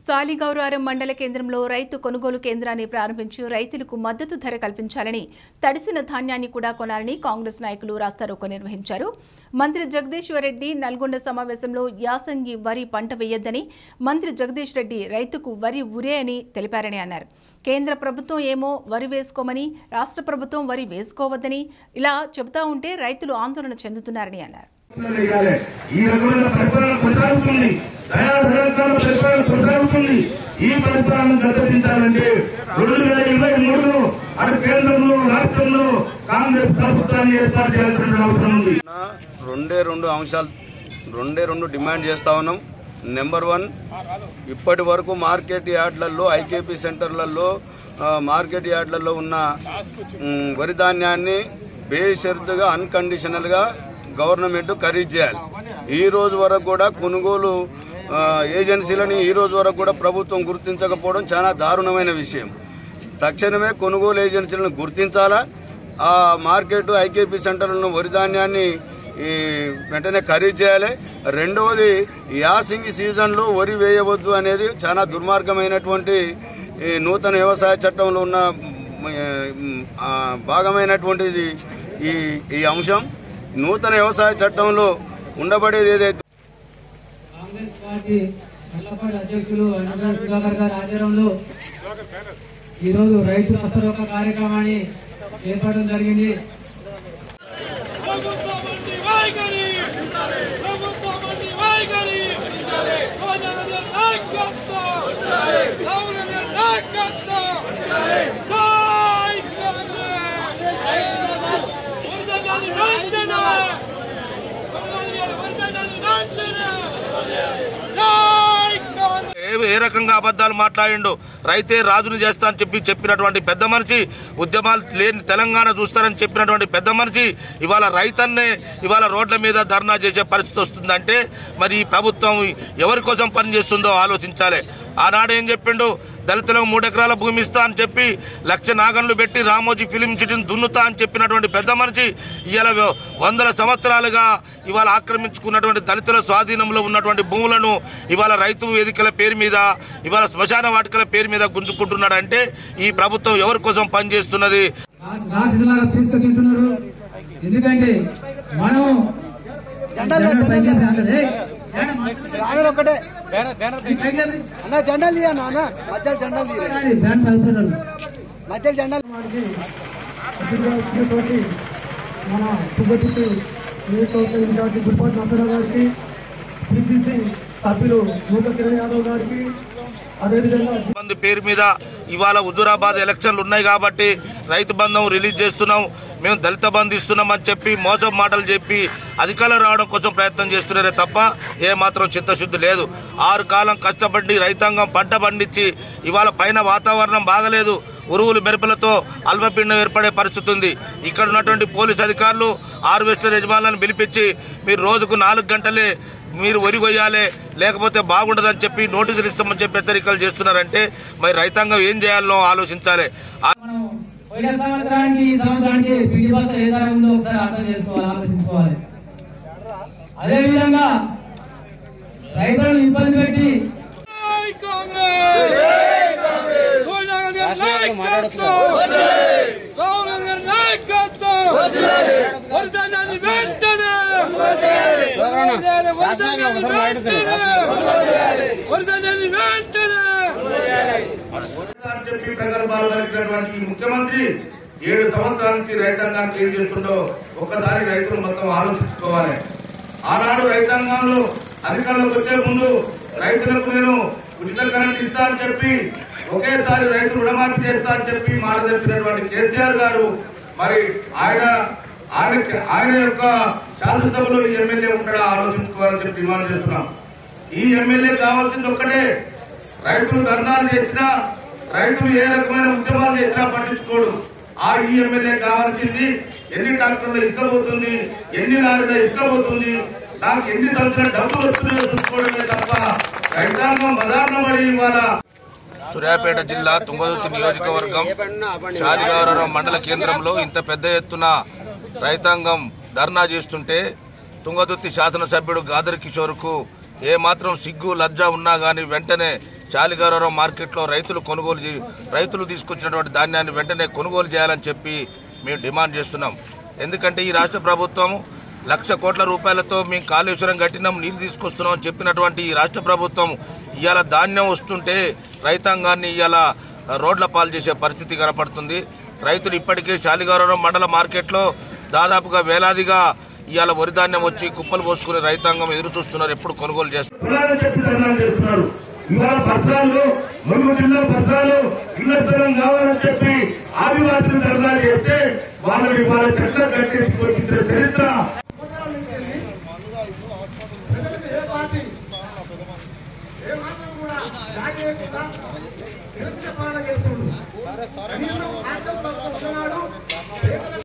సాలిగౌరారం మండల కేంద్రంలో రైతు కొనుగోలు కేంద్రాన్ని ప్రారంభించి రైతులకు మద్దతు ధర కల్పించాలని తడిసిన ధాన్యాన్ని కూడా కొనాలని కాంగ్రెస్ నాయకులు రాస్తారోకో నిర్వహించారు మంత్రి జగదీశ్వర్ రెడ్డి నల్గొండ సమావేశంలో యాసంగి వరి పంట వేయొద్దని మంత్రి జగదీష్ రెడ్డి రైతుకు వరి ఉరే అని తెలిపారని అన్నారు కేంద్ర ప్రభుత్వం ఏమో వరి వేసుకోమని రాష్ట్ర ప్రభుత్వం వరి వేసుకోవద్దని ఇలా చెబుతా ఉంటే రైతులు ఆందోళన చెందుతున్నారని అన్నారు వేయాలి. ఈ రకమైన పరిపాలన కొనసాగుతుంది దయా తెలంగాణ పరిపాలన కొనసాగుతుంది ఈ పరిపాలన గతించాలంటే రెండు వేల ఇరవై మూడులో అటు కేంద్రంలో రాష్ట్రంలో కాంగ్రెస్ ప్రభుత్వాన్ని ఏర్పాటు చేయాల్సిన అవసరం ఉంది నా రెండే రెండు అంశాలు రెండే రెండు డిమాండ్ చేస్తా ఉన్నాం నెంబర్ వన్ ఇప్పటి వరకు మార్కెట్ యార్డ్లలో ఐకేపీ సెంటర్లలో ఆ, మార్కెట్ యార్డ్లలో ఉన్న మ్, వరి ధాన్యాన్ని బేషరతుగా అన్కండిషనల్గా గవర్నమెంట్ ఖరీదు చేయాలి ఈ రోజు వరకు కూడా కొనుగోలు ఆ, ఏజెన్సీలని ఈ రోజు వరకు కూడా ప్రభుత్వం గుర్తించకపోవడం చాలా దారుణమైన విషయం తక్షణమే కొనుగోలు ఏజెన్సీలను గుర్తించాలా ఆ మార్కెట్ ఐకేపీ సెంటర్లను వరి ధాన్యాన్ని ఈ వెంటనే ఖరీదు చేయాలి రెండవది యాసింగి సీజన్లో వరి వేయవద్దు అనేది చాలా దుర్మార్గమైనటువంటి ఈ నూతన వ్యవసాయ చట్టంలో ఉన్న మ్, ఆ, భాగమైనటువంటిది ఈ ఈ అంశం నూతన వ్యవసాయ చట్టంలో ఉండబడేది ఏదైతే కాంగ్రెస్ పార్టీ నల్లపాటి అధ్యక్షులు అన్నగారు సుధాకర్ గారి ఆధ్వర్యంలో ఈరోజు రైతు హస్తరోక కార్యక్రమాన్ని చేపట్టడం జరిగింది ప్రభుత్వమండి వైఖరి ప్రభుత్వమండి వైఖరి సోదరుల నాయకత్వం సౌరుల నాయకత్వం జై కాంగ్రెస్ వందనాలు నాంచన వందనాలు వందనాలు నాంచన జై కాంగ్రెస్ ఏ ఏ రకంగా అబద్ధాలు మాట్లాడిండో రైతే రాజును చేస్తా అని చెప్పి చెప్పినటువంటి పెద్ద మనిషి ఉద్యమాలు లేని తెలంగాణ చూస్తారని చెప్పినటువంటి పెద్ద మనిషి ఇవాళ రైతన్నే ఇవాళ రోడ్ల మీద ధర్నా చేసే పరిస్థితి వస్తుందంటే మరి ఈ ప్రభుత్వం ఎవరి కోసం పనిచేస్తుందో ఆలోచించాలి ఆనాడు ఏం చెప్పిండు దళితులకు మూడు ఎకరాల భూమి ఇస్తా అని చెప్పి లక్ష నాగన్లు పెట్టి రామోజీ ఫిలిం సిటీని దున్నుతా అని చెప్పినటువంటి పెద్ద మనిషి ఇవాళ వందల సంవత్సరాలుగా ఇవాళ ఆక్రమించుకున్నటువంటి దళితుల స్వాధీనంలో ఉన్నటువంటి భూములను ఇవాళ రైతు వేదికల పేరు మీద ఇవాళ శ్మశాన వాటికల పేరు మీద గుంజుకుంటున్నాడంటే ఈ ప్రభుత్వం ఎవరి కోసం పనిచేస్తున్నది రాక్షసులాగా తీసుకు తింటున్నారు ఎందుకంటే మనం జెండా పైకేసి అంటే, ఏయ్, బ్యానర్ ఒకటే ఈ పైకి లేపి. అన్న జెండాలు ఇయ్య అన్న అన్న మధ్యలో జెండాలు తీయ రాని, బ్యాన్ పలుకుతున్నారు. మధ్యలో జెండాలు అతిథిగా వచ్చినటువంటి మన తుగ్గతుర్తి నియోజకవర్గ ఇన్ఛార్జి గురుపాటి నరసరావు గారికి పిసిసి సభ్యులు నూట కిరణ్ యాదవ్ గారికి అదేవిధంగా బంధు పేరు మీద ఇవాళ హుజురాబాద్ ఎలక్షన్లు ఉన్నాయి కాబట్టి రైతు బంధం రిలీజ్ చేస్తున్నాం మేము దళిత బంధు ఇస్తున్నాం అని చెప్పి మోసం మాటలు చెప్పి అధికారం రావడం కోసం ప్రయత్నం చేస్తున్నారే తప్ప ఏ మాత్రం చిత్తశుద్ధి లేదు ఆరు కాలం కష్టపడి రైతాంగం పంట పండించి ఇవాళ పైన వాతావరణం బాగలేదు ఉరువులు మెరుపులతో అల్పపిండం ఏర్పడే పరిస్థితి ఉంది ఇక్కడ ఉన్నటువంటి పోలీస్ అధికారులు హార్వెస్టర్ యజమానులను పిలిపించి మీరు రోజుకు నాలుగు గంటలే మీరు వరి కొయ్యాలి లేకపోతే బాగుండదని చెప్పి నోటీసులు ఇస్తామని చెప్పి హెచ్చరికలు చేస్తున్నారంటే మరి రైతాంగం ఏం చేయాలనో ఆలోచించాలి ఆ- మనం పోయిన సంవత్సరానికి ఈ సంవత్సరానికి పిండి బస్తా ఏ ధర ఉందో ఒకసారి అర్థం చేసుకోవాలి ఆలోచించుకోవాలి అదే విధంగా రైతులను ఇబ్బంది పెట్టి జై కాంగ్రెస్ సోదరుల నాయకత్వం సౌరుల నాయకత్వం వర్ధనాన్ని వెంటనే వర్ధనాన్ని వెంటనే వర్ధనాన్ని వెంటనే అని చెప్పి ప్రగల్భాలు పలికినటువంటి ఈ ముఖ్యమంత్రి ఏడు సంవత్సరాల నుంచి రైతాంగానికి ఏం చేస్తుండో ఒక్కసారి రైతులు మొత్తం ఆలోచించుకోవాలి ఆనాడు రైతాంగంలో అధికారంలోకి వచ్చే ముందు రైతులకు నేను ఉచిత కరెంట్ ఇస్తా అని చెప్పి ఒకేసారి రైతు రుణమాఫీ చేస్తా అని చెప్పి మాట తెలిపినటువంటి కేసీఆర్ గారు మరి ఆయన ఆయన ఆయన యొక్క శాసనసభలో ఈ ఎమ్మెల్యే ఉంటాడా ఆలోచించుకోవాలని చెప్పి డిమాండ్ చేస్తున్నాం ఈ ఎమ్మెల్యే కావాల్సింది ఒక్కటే రైతులు ధర్నాలు చేసినా రైతులు ఏ రకమైన ఉద్యమాలు చేసినా పట్టించుకోడు ఆ ఈ ఎమ్మెల్యే కావాల్సింది ఎన్ని ట్రాక్టర్లు ఇసుక పోతుంది ఎన్ని లారీల ఇసుక పోతుంది నాకు ఎన్ని సంవత్సరాల డబ్బులు వస్తున్నాయో చూసుకోవడమే తప్ప రైతాంగం బదారణ పడి ఇవాళ సూర్యాపేట జిల్లా తుంగతుర్తి నియోజకవర్గం షాదిగావరం మండల కేంద్రంలో ఇంత పెద్ద ఎత్తున రైతాంగం ధర్నా చేస్తుంటే తుంగతుర్తి శాసనసభ్యుడు గాదర్ కిషోర్ కు ఏ మాత్రం సిగ్గు లజ్జ ఉన్నా గానీ వెంటనే చాలిగారం మార్కెట్లో రైతులు కొనుగోలు చే- రైతులు తీసుకొచ్చినటువంటి ధాన్యాన్ని వెంటనే కొనుగోలు చేయాలని చెప్పి మేము డిమాండ్ చేస్తున్నాం ఎందుకంటే ఈ రాష్ట్ర ప్రభుత్వం లక్ష కోట్ల రూపాయలతో మేము కాళేశ్వరం కట్టినాం నీళ్లు తీసుకొస్తున్నాం అని చెప్పినటువంటి ఈ రాష్ట్ర ప్రభుత్వం ఇవాళ ధాన్యం వస్తుంటే రైతాంగాన్ని ఇవాళ రోడ్ల పాలు చేసే పరిస్థితి కనపడుతుంది రైతులు ఇప్పటికే శాలిగారం మండల మార్కెట్లో దాదాపుగా వేలాదిగా ఇవాళ వరి ధాన్యం వచ్చి కుప్పలు పోసుకుని రైతాంగం ఎదురు చూస్తున్నారు ఎప్పుడు కొనుగోలు చేస్తారు కులాలని చెప్పి ధర్నాలు చేస్తున్నారు ఇవాళ పత్రాలు మురుగు జిల్లా పత్రాలు ఇళ్ల స్థలం కావాలని చెప్పి ఆదివాసులు ధర్నాలు చేస్తే వాళ్ళని వాళ్ళ చెట్ల కట్టేసి పోషించిన చరిత్ర